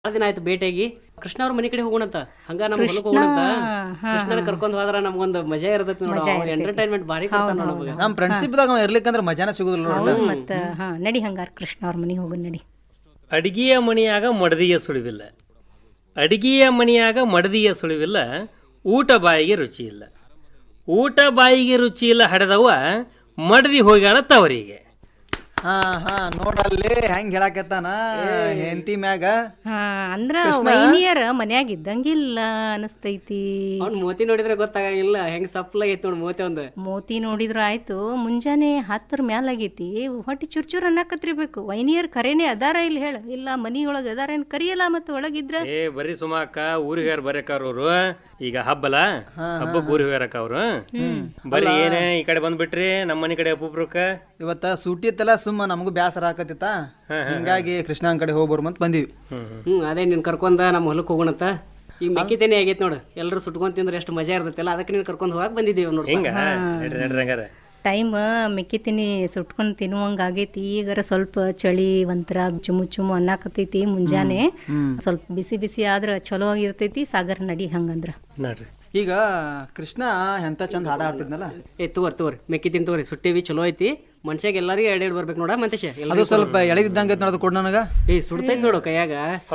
ಭಾಳ ದಿನ ಆಯ್ತು ಭೇಟಿಯಾಗಿ ಕೃಷ್ಣ ಅವ್ರ ಮನೆ ಕಡೆ ಹೋಗೋಣಂತ ಹಂಗ ನಮ್ ಹೊಲಕ್ ಹೋಗೋಣಂತ ಕೃಷ್ಣನ ಕರ್ಕೊಂಡ್ ಹೋದ್ರ ನಮ್ಗೊಂದ್ ಮಜಾ ಇರ್ತೈತಿ ನೋಡ ಎಂಟರ್ಟೈನ್ಮೆಂಟ್ ಭಾರಿ ಕೊಡ್ತಾನ ನಮಗ ನಮ್ಮ ಫ್ರೆಂಡ್ಶಿಪ್ದಾಗ ಅವ ಇರ್ಲಿಕ್ಕಂದ್ರ ಮಜಾನ ಸಿಗುದಿಲ್ಲ ನೋಡ್ರಿ ಹೌದು ಮತ್ತ ಹಾ ನಡಿ ಹಂಗಾರ ಕೃಷ್ಣ ಅವ್ರ ಮನೆಗೆ ಹೋಗೋಣ ನಡಿ ಅಡಿಗೆಯ ಮಣಿಯಾಗ ಮಡದಿಯ ಸುಳಿವಿಲ್ಲ ಅಡಿಗೆಯ ಮಣಿಯಾಗ ಮಡದಿಯ ಸುಳಿವಿಲ್ಲ ಊಟ ಬಾಯಿಗೆ ರುಚಿ ಇಲ್ಲ ಊಟ ಬಾಯಿಗೆ ರುಚಿ ಇಲ್ಲ ಹಡೆದವ ಮಡದಿ ಹೋಗ್ಯಾಳ ತವರಿಗೆ ಹಾ ಹಾ ನೋಡ್ರಲ್ಲಿ ಹೆಂಗ್ ಹೇಳಾಕತ್ತಾನ ಹೆಂಡತಿ ಮ್ಯಾಗ ಹಾ ಅಂದ್ರ ವೈನಿಯರ ಮನ್ಯಾಗ ಇದ್ದಂಗಿಲ್ಲ ಅನಸ್ತೈತಿ ಅವ್ನ್ ಮೋತಿ ನೋಡಿದ್ರೆ ಗೊತ್ತಾಗಂಗಿಲ್ಲ ಹೆಂಗ್ ಸಪ್ಲಾಗೈತಿ ನೋಡ್ ಮೋತಿ ಒಂದ್ ಮೋತಿ ನೋಡಿದ್ರ ಆಯ್ತು ಮುಂಜಾನೆ ಹತ್ತರ ಮ್ಯಾಲ ಆಗೈತಿ ಹೊಟ್ಟಿ ಚುರ್ ಚುರ್ ಅನ್ನಕತ್ತಿರ್ಬೇಕು ವೈನಿಯರ್ ಕರೇನೆ ಅದಾರ ಇಲ್ಲಿ ಹೇಳ ಇಲ್ಲ ಮನಿಯೊಳಗ ಅದಾರ ಏನ್ ಕರಿಯಲ್ಲ ಮತ್ತ ಒಳಗಿದ್ರ ಏ ಬರೀ ಸುಮಾಕ ಊರಿಗೆ ಬರ್ಯಾರ ಅವ್ರು ಈಗ ಹಬ್ಬಲ ಹಬ್ಬಕ್ಕೆ ಊರಿಗೆ ಹೋಗ್ಯಾರಕ್ಕ ಅವ್ರು ಬರ್ರಿ ಏನೇ ಈ ಕಡೆ ಬಂದ್ಬಿಟ್ರಿ ನಮ್ಮ ಮನೆ ಕಡೆ ಅಪೂಪ್ರಕ್ಕ ಇವತ್ತ ಸೂಟಿ ಇತ್ತಲ್ಲ ಸುಮ್ಮ ನಮಗೂ ಬ್ಯಾಸರ ಆಕತ್ತಿತ್ತ ಹಿಂಗಾಗಿ ಕೃಷ್ಣನ್ ಕಡೆ ಹೋಗಿ ಬರ್ಮಂತ ಬಂದಿವಿ ಹ್ಮ್ ಹ್ಮ್. ಹ್ಮ್ ಅದೇ ನಿನ್ ಕರ್ಕೊಂಡ ನಮ್ಮ ಹೊಲಕ್ ಹೋಗೋಣಂತ ಈಗ ಮೆಕ್ಕಿತೇನೆ ಆಗೈತಿ ನೋಡು ಎಲ್ಲರೂ ಸುಟ್ಕೊಂಡ್ ತಿಂದ್ರೆ ಎಷ್ಟು ಮಜಾ ಇರ್ತೈತಲ್ಲ ಅದಕ್ಕೆ ನೀನ್ ಕರ್ಕೊಂಡ್ ಹೋಗಾಕ್ ಬಂದಿದ್ದೀವಿ ನೋಡ್ ಹಿಂಗ ನಡ್ರಿ ನಡ್ರಿ ಹಂಗಾರ ಟೈಮ್ ಮೆಕ್ಕಿತೀನಿ ಸುಟ್ಕೊಂಡು ತಿನ್ನುವಂಗ ಆಗೈತಿ ಈಗರ ಸ್ವಲ್ಪ ಚಳಿ ಒಂಥರ ಚುಮು ಚುಮು ಅನ್ನಕತ್ತೈತಿ ಮುಂಜಾನೆ ಸ್ವಲ್ಪ ಬಿಸಿ ಬಿಸಿ ಆದ್ರ ಚಲೋ ಆಗಿರ್ತೈತಿ ಸಾಗರ್ ನಡಿ ಹಂಗಂದ್ರ ನಡ್ರಿ ಈಗ ಕೃಷ್ಣ ಎಂತ ಚಂದ ಹಾಡ ಆಡ್ತಿದ್ನಲ್ಲ ಏ ತೋರಿ ತೋರಿ ಮೆಕ್ಕಿ ತಿನ್ ತೋರಿ ಸುಟ್ಟಿವಿ ಚಲೋ ಐತಿ ಮನ್ಷ್ಯಾಗ ಎಲ್ಲಾರಿಗೂ ಎರಡ್ ಎರಡ್ ಬರ್ಬೇಕು ನೋಡ ಮಂತೇಶ ಎಲ್ಲ ಅದು ಸ್ವಲ್ಪ ಎಳೆದಿದ್ದಂಗೆ ನೋಡೋದು ಕೊಡ್ ನನಗ ಏ ಸುಡ್ತೈತಿ ನೋಡು ಕೈಯಾಗ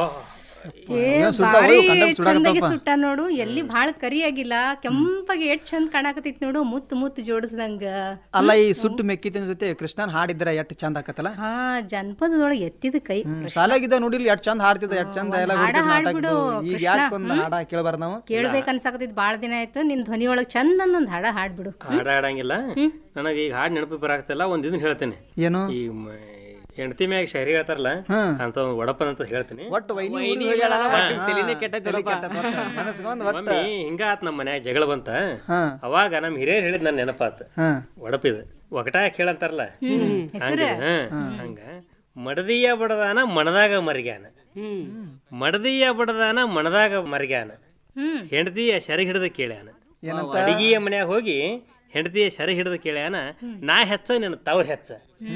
ಏ, ಏನ್ ಸುಡ್ತಾವ? ಭಾರಿ ಅಯ್ಯೋ, ಕಂಡಮ್ ಸುಡಾಕತ್ತಪ್ಪ. ಚಂದಾಗಿ ಸುಟ್ಟ ನೋಡು ಎಲ್ಲಿ ಭಾಳ ಕರಿ ಆಗಿಲ್ಲ ಕೆಂಪಗೆ ಎಷ್ಟ್ ಚಂದ ಕಾಣಕತ್ತೈತಿ ನೋಡು ಮುತ್ತು ಮುತ್ತು ಜೋಡಿಸ್ದಂಗ ಅಲ್ಲ ಈ ಸುಟ್ಟು ಮೆಕ್ಕಿತಿನ ಜೊತೆ ಕೃಷ್ಣನ್ ಹಾಡಿದ್ರ ಎಷ್ಟ್ ಚಂದ ಆಕತ್ತಲ್ಲ ಹಾ ಜನಪದದೊಳಗೆ ಎತ್ತಿದ ಕೈ ಶಾಲಾಗಿದ್ದ ನೋಡಿಲ್ಲ ಎಷ್ಟ್ ಚಂದ ಹಾಡ್ತಿದ್ದ ಎಷ್ಟ್ ಚಂದ ಎಲ್ಲ ಹಾಡ ಹಾಡ್ಬಿಡು, ಈಗ ಯಾಕೆ ಒಂದ್ ಹಾಡ ಕೇಳಬಾರ್ದ ನಾವು ಕೇಳ್ಬೇಕ ಅನ್ಸಾಕತ್ತೈತಿ ಭಾಳ ದಿನ ಆಯ್ತು ನಿನ್ ಧ್ವನಿ ಒಳಗ್ ಚಂದ ಒಂದ್ ಹಾಡ ಹಾಡ್ಬಿಡು ಹಾಡ ಹಾಡಂಗಿಲ್ಲ ನನಗೆ ಈಗ ಹಾಡು ನೆನಪು ಬರಾಕ್ತಿಲ್ಲ ಒಂದ್ ಇದನ್ನ ಹೇಳ್ತೇನೆ ಏನು ಈ ಮ- ಹೆಂಡತಿ ಮ್ಯಾಗ ಶಹರಿ ಹೇಳ್ತಾರಲ್ಲ ಅಂತ ಒಂದ್ ವಡಪನ್ ಅಂತ ಹೇಳ್ತೀನಿ ಒಟ್ಟು ವೈನಿ ಊರಿಗೆ ಹೋಗ್ಯಾಳ. ತಲಿನೇ ಹಾ, ಕೆಟ್ಟೈತ್ ತಲಿ ನೋಡಪ್ಪ. ಕೆಟ್ಟೈತ್ ಒಟ್ಟು. ಮನಸ್ಸಿಗೊಂದ್ ಒಟ್ಟು ಮಮ್ಮಿ ಹಿಂಗ ಆತ್ ನಮ್ಮ ಮನ್ಯಾಗ ಜಗಳ ಬಂತ ಹಾ ಅವಾಗ ನಮ್ ಹಿರಿಯರ್ ಹೇಳಿದ್ ನನ್ ನೆನಪಾತ್ ಹಾ ಒಡಪಿದ ಒಗಟ ಹೇಳಂತಾರಲ್ಲ ಹಂಗ ಹಾ, ಹಂಗ ಮಡದಿಯ ಬಡದಾನ ಮಣದಾಗ ಮರಿಗ್ಯಾನ ಹ್ಮ್ ಮಡದಿಯ ಬಡದಾನ ಮಣದಾಗ ಮರಿಗ್ಯಾನ ಹ್ಮ್ ಹೆಂಡತಿಯ ಸೆರೆ ಹಿಡಿದ ಕೇಳ್ಯಾನ ಅಡಿಗೆಯ ಮನ್ಯಾಗ ಹೋಗಿ ಹೆಂಡತಿಯ ಸೆರೆ ಹಿಡಿದ ಕೇಳ್ಯಾನ ನಾ ಹೆಚ್ಚ ನಿನ್ನ ತವ್ರ ಹೆಚ್ಚ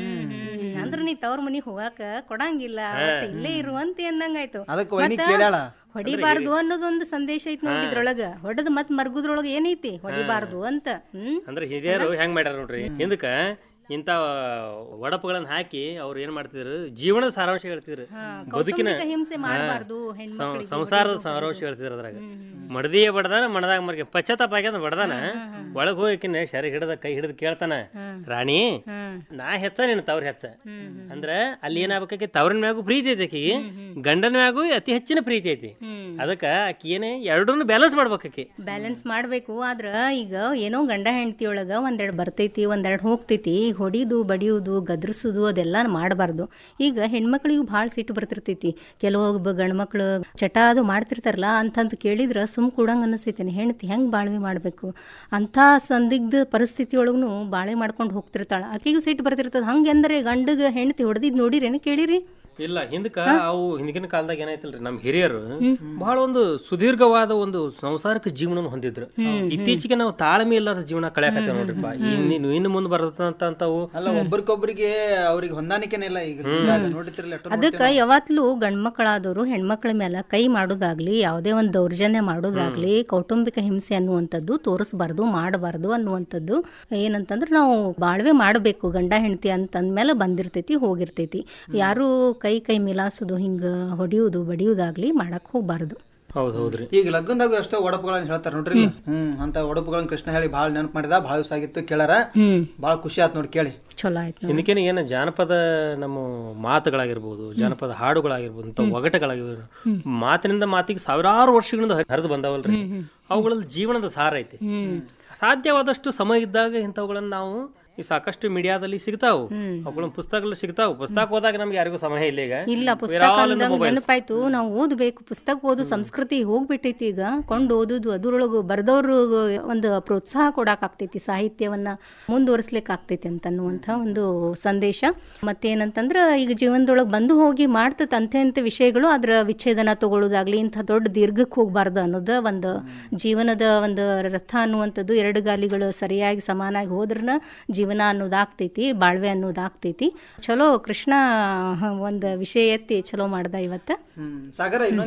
ಅಂದ್ರ ನೀ ತವ್ರ ಮನಿಗ್ ಹೋಗಾಕ ಕೊಡಂಗಿಲ್ಲ ಒಟ್ಟ್ ಇಲ್ಲೇ ಇರುವಂತೆ ಅಂದಂಗಾಯ್ತು ಅದಕ್ಕೆ ವೈನಿ ಕೇಳ್ಯಾಳ ಹೊಡಿಬಾರ್ದು ಅನ್ನೋದೊಂದು ಸಂದೇಶ ಐತಿ ನೋಡಿ ಇದ್ರೊಳಗ ಹೊಡೆದ್ ಮತ್ ಮರ್ಗುದ್ರೊಳಗ ಏನೈತಿ ಹೊಡಿಬಾರ್ದು ಅಂತ ಹ್ಮ್ ಅಂದ್ರೆ ಹಿರಿಯರು ಹೆಂಗ್ ಮಾಡ್ಯಾರ ನೋಡ್ರಿ ಹಿಂದಕ್ಕ ಇಂಥ ಒಡಪುಗಳನ್ನ ಹಾಕಿ ಅವ್ರು ಏನ್ ಮಾಡ್ತಿದ್ರು ಜೀವನದ ಸಾರಾಂಶ ಹೇಳ್ತಿದ್ರು ಬದುಕಿನ ಕೌಟುಂಬಿಕ ಹಿಂಸೆ ಮಾಡಬಾರ್ದು ಸಂ- ಹೆಣ್ಮಕ್ಳಿಗೆ ಸಂಸಾರದ ಸಾರಾಂಶ ಹೇಳ್ತಿದ್ರು ಅದ್ರಾಗ ಮಡದಿಯ ಬಡದಾನ ಮಣದಾಗ ಮರ್ಗೆ ಪಶ್ಚಾತ್ತಾಪ ಆಗ್ಯದ ಬಡದಾನ ಒಳಗ್ ಹೋಗಿನ ಶರಿ ಹಿಡ್ದ ಕೈ ಹಿಡಿದು ಕೇಳ್ತಾನ ರಾಣಿ ಹ್ಮ್ ನಾ ಹೆಚ್ಚ ನಿನ್ನ ತವ್ರ ಹೆಚ್ಚ ಅಂದ್ರ ಅಲ್ಲಿ ಏನಾಗ್ಬೇಕಾಕಿ ತವ್ರನ ಮ್ಯಾಗೂ ಪ್ರೀತಿ ಐತಿ ಆಕಿಗೆ ಗಂಡನ ಮ್ಯಾಗೂ ಅತಿ ಹೆಚ್ಚಿನ ಪ್ರೀತಿ ಐತಿ ಹ್ಮ್. ಅದಕ್ಕ ಆಕಿ ಏನೇ ಎರಡನ್ನೂ ಬ್ಯಾಲೆನ್ಸ್ ಮಾಡ್ಬೇಕಾಕಿ ಬ್ಯಾಲೆನ್ಸ್ ಮಾಡ್ಬೇಕು ಆದ್ರ ಈಗ ಏನೋ ಗಂಡ ಹೆಂಡತಿ ಒಳಗ ಒಂದೆರಡು ಬರ್ತೈತಿ ಒಂದೆರಡು ಹೋಗ್ತೈತಿ ಈಗ ಹೊಡಿಯೋದು ಬಡಿಯೋದು ಗದ್ರಸೋದು ಅದೆಲ್ಲ ಮಾಡಬಾರ್ದು ಈಗ ಹೆಣ್ಮಕ್ಳಿಗೂ ಭಾಳ ಸಿಟ್ಟು ಬರ್ತಿರ್ತೈತಿ ಕೆಲವೊಬ್ಬ ಗಂಡ್ಮಕ್ಳು ಚಟ ಅದು ಮಾಡ್ತಿರ್ತಾರಲ್ಲ ಅಂತಂತ ಕೇಳಿದ್ರ ಸುಮ್ ಕೂಡಂಗ ಅನಿಸ್ತೈತಿ ಹೆಂಡತಿ ಹೆಂಗ್ ಬಾಳ್ವೆ ಮಾಡ್ಬೇಕು ಅಂತ ಸಂದಿಗ್ಧ ಪರಿಸ್ಥಿತಿ ಒಳಗೂ ಬಾಳೆ ಮಾಡ್ಕೊಂಡು ಹೋಗ್ತಿರ್ತಾಳ ಆಕೆಗೂ ಸಿಟ್ಟು ಬರ್ತಿರ್ತದ ಹಂಗೆಂದ್ರೆ ಗಂಡಗ ಹೆಂಡತಿ ಹೊಡೆದಿದ್ ನೋಡಿರೇನು ಕೇಳಿರಿ ಇಲ್ಲ ಹಿಂದಕ ಅವು ಹಿಂದಿನ ಕಾಲದಾಗ ಏನಾಯ್ತಲ್ರಿ ನಮ್ಮ ಹಿರಿಯರು ಬಹಳ ಒಂದು ಸುದೀರ್ಘವಾದ ಒಂದು ಸಂಸಾರಿಕ ಜೀವನ ಹೊಂದಿದ್ರು ಇತ್ತೀಚೆಗೆ ನಾವು ತಾಳ್ಮೆ ಇಲ್ಲದ ಜೀವನ ಕಳೆಯಕತ್ತೇವೆ ನೋಡ್ರಿಪ್ಪ ಇನ್ನು ಇನ್ನು ಮುಂದೆ ಬರತ್ತಂತವು ಅಲ್ಲ ಒಬ್ರಿಗೊಬ್ರಿಗೆ ಅವ್ರಿಗೆ ಹೊಂದಾಣಿಕೆನೇ ಇಲ್ಲ ಈಗ ಹಿಂಗಾಗಿ ನೋಡಿತಿರಲ್ಲ ಎಷ್ಟೋ ಅದಕ್ಕೆ ಯಾವತ್ಲೂ ಗಂಡ್ಮಕ್ಳಾದವರು ಹೆಣ್ಮಕ್ಳ ಮೇಲೆ ಕೈ ಮಾಡೋದಾಗ್ಲಿ ಯಾವುದೇ ಒಂದು ದೌರ್ಜನ್ಯ ಮಾಡೋದಾಗ್ಲಿ ಕೌಟುಂಬಿಕ ಹಿಂಸೆ ಅನ್ನುವಂಥದ್ದು ತೋರಿಸ್ಬಾರ್ದು ಮಾಡಬಾರ್ದು ಅನ್ನುವಂಥದ್ದು ಏನಂತಂದ್ರೆ ನಾವು ಬಾಳ್ವೆ ಮಾಡಬೇಕು ಗಂಡ ಹೆಂಡತಿ ಅಂತಂದ್ಮೇಲೆ ಬಂದಿರ್ತೈತಿ ಹೋಗಿರ್ತೈತಿ ಯಾರು ಕೈ ಕೈ ಮಿಲಾಸೋದು ಹಿಂಗೆ ಹೊಡಿಯೋದು ಬಡಿಯೋದಾಗ್ಲಿ ಮಾಡಕ್ ಹೋಗ್ಬಾರ್ದು ಹೌದ್ ಹೌದ್ರಿ ಈಗ ಲಗ್ನದಾಗ ಎಷ್ಟೋ ಒಡಪುಗಳನ್ನ ಹೇಳ್ತಾರ ನೋಡ್ರಿ ಇಲ್ಲ? ಹ್ಮ್ ಅಂತ ಒಡಪುಗಳನ್ನ ಕೃಷ್ಣ ಹೇಳಿ ಭಾಳ ನೆನಪು ಮಾಡಿದ ಭಾಳ ದಿವಸ ಆಗಿತ್ತು ಕೇಳಾರ ಹ್ಮ್ ಭಾಳ ಖುಷಿ ಆತ್ ನೋಡಿ ಕೇಳಿ ಚಲೋ ಆಯ್ತು ನೋಡಿ. ಹಿಂದಕ್ಕೇನೆ ಏನು ಜಾನಪದ ನಮ್ಮ ಮಾತುಗಳಾಗಿರ್ಬೋದು ಜಾನಪದ ಹಾಡುಗಳಾಗಿರ್ಬೋದು ಇಂಥ ಒಗಟಗಳಾಗಿರ್ಬೋದು ಮಾತಿನಿಂದ ಮಾತಿಗೆ ಸಾವಿರಾರು ವರ್ಷಗಳಿಂದ ಹರಿದು ಬಂದಾವಲ್ರಿ ಅವುಗಳಲ್ಲಿ ಜೀವನದ ಸಾರ ಐತಿ ಸಾಧ್ಯವಾದಷ್ಟು ಸಮಯ ಇದ್ದಾಗ ಇಂಥವುಗಳನ್ನ ನಾವು ಈ ಸಾಕಷ್ಟು ಮೀಡಿಯಾದಲ್ಲಿ ಸಿಗ್ತಾವು ಅವುಗಳನ್ನ ಪುಸ್ತಕಗಳು ಸಿಗ್ತಾವು ಪುಸ್ತಕ ಹೋದಾಗ ನಮ್ಗೆ ಯಾರಿಗೂ ಸಮಯ ಇಲ್ಲ ಈಗ ಇಲ್ಲ ಪುಸ್ತಕ We're all in the ಅಂದಂಗ mobiles. ನೆನಪಾಯ್ತು ನಾವು ಓದಬೇಕು ಪುಸ್ತಕ ಓದು ಸಂಸ್ಕೃತಿ ಹೋಗ್ಬಿಟ್ಟೈತಿ ಈಗ ಕೊಂಡು ಓದುದು ಅದ್ರೊಳಗು ಬರ್ದವ್ರು ಒಂದು ಪ್ರೋತ್ಸಾಹ ಕೊಡಾಕ್ ಆಗ್ತೈತಿ ಸಾಹಿತ್ಯವನ್ನ ಮುಂದುವರಿಸ್ಲಿಕ್ಕೆ ಆಗ್ತೈತಿ ಅಂತ ಅನ್ನುವಂಥ ಒಂದು ಸಂದೇಶ ಮತ್ತೇನಂತಂದ್ರ ಈಗ ಜೀವನದೊಳಗೆ ಬಂದು ಹೋಗಿ ಮಾಡ್ತೈತೆ ಅಂತೆ ಅಂತೆ ವಿಷಯಗಳು ಅದ್ರ ವಿಚ್ಛೇದನ ತಗೊಳ್ಳೋದಾಗ್ಲಿ ಇಂಥ ದೊಡ್ಡ ದೀರ್ಘಕ್ಕೆ ಹೋಗ್ಬಾರ್ದು ಅನ್ನೋದು ಒಂದು ಜೀವನದ ಒಂದು ರಥ ಅನ್ನುವಂಥದ್ದು ಎರಡು ಗಾಲಿಗಳು ಸರಿಯಾಗಿ ಸಮಾನಾಗಿ ಹೋದ್ರನ ಜೀವನ ಅನ್ನೋದಾಗ್ತೈತಿ ಬಾಳ್ವೆ ಅನ್ನೋದಾಗ್ತೈತಿ ಚಲೋ ಕೃಷ್ಣ ಒಂದು ವಿಷಯ ಎತ್ತಿ ಚಲೋ ಮಾಡ್ದ ಇವತ್ತು ಹ್ಮ್ ಸಾಗರ ಇನ್ನೊಂದ್